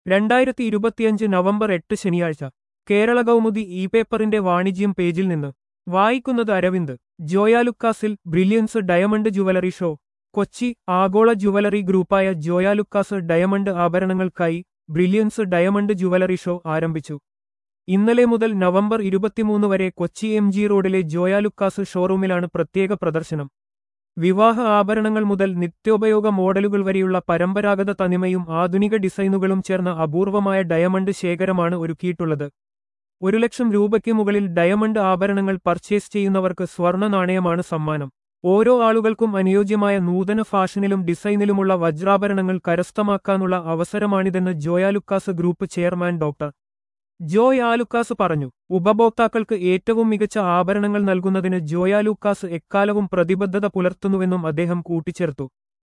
രണ്ടായിരത്തി ഇരുപത്തിയഞ്ച് നവംബർ എട്ട് ശനിയാഴ്ച കേരള കൗമുദി ഇ പേപ്പറിന്റെ വാണിജ്യം പേജിൽ നിന്ന് വായിക്കുന്നത് അരവിന്ദ് ജോയാലുക്കാസിൽ brilliance diamond jewellery show Kochi ആഗോള ജുവലറി ഗ്രൂപ്പായ ജോയാലുക്കാസ് ഡയമണ്ട് ആഭരണങ്ങൾക്കായി ബ്രില്യൻസ് ഡയമണ്ട് ജുവലറി ഷോ ആരംഭിച്ചു ഇന്നലെ മുതൽ നവംബർ ഇരുപത്തിമൂന്ന് വരെ കൊച്ചി എം ജി റോഡിലെ ജോയാലുക്കാസ് ഷോറൂമിലാണ് പ്രത്യേക പ്രദർശനം വിവാഹ ആഭരണങ്ങൾ മുതൽ നിത്യോപയോഗ മോഡലുകൾ വരെയുള്ള പരമ്പരാഗത തനിമയും ആധുനിക ഡിസൈനുകളും ചേർന്ന അപൂർവമായ ഡയമണ്ട് ശേഖരമാണ് ഒരുക്കിയിട്ടുള്ളത് ഒരു ലക്ഷം രൂപയ്ക്ക് മുകളിൽ ഡയമണ്ട് ആഭരണങ്ങൾ പർച്ചേസ് ചെയ്യുന്നവർക്ക് സ്വർണ്ണ നാണയമാണ് സമ്മാനം ഓരോ ആളുകൾക്കും അനുയോജ്യമായ നൂതന ഫാഷനിലും ഡിസൈനിലുമുള്ള വജ്രാഭരണങ്ങൾ കരസ്ഥമാക്കാനുള്ള അവസരമാണിതെന്ന് Joyalukkas group chairman doctor Joy Alukkas പറഞ്ഞു ഉപഭോക്താക്കൾക്ക് ഏറ്റവും മികച്ച ആഭരണങ്ങൾ നൽകുന്നതിന് ജോയാലുക്കാസ് എക്കാലവും പ്രതിബദ്ധത പുലർത്തുന്നുവെന്നും അദ്ദേഹം കൂട്ടിച്ചേർത്തു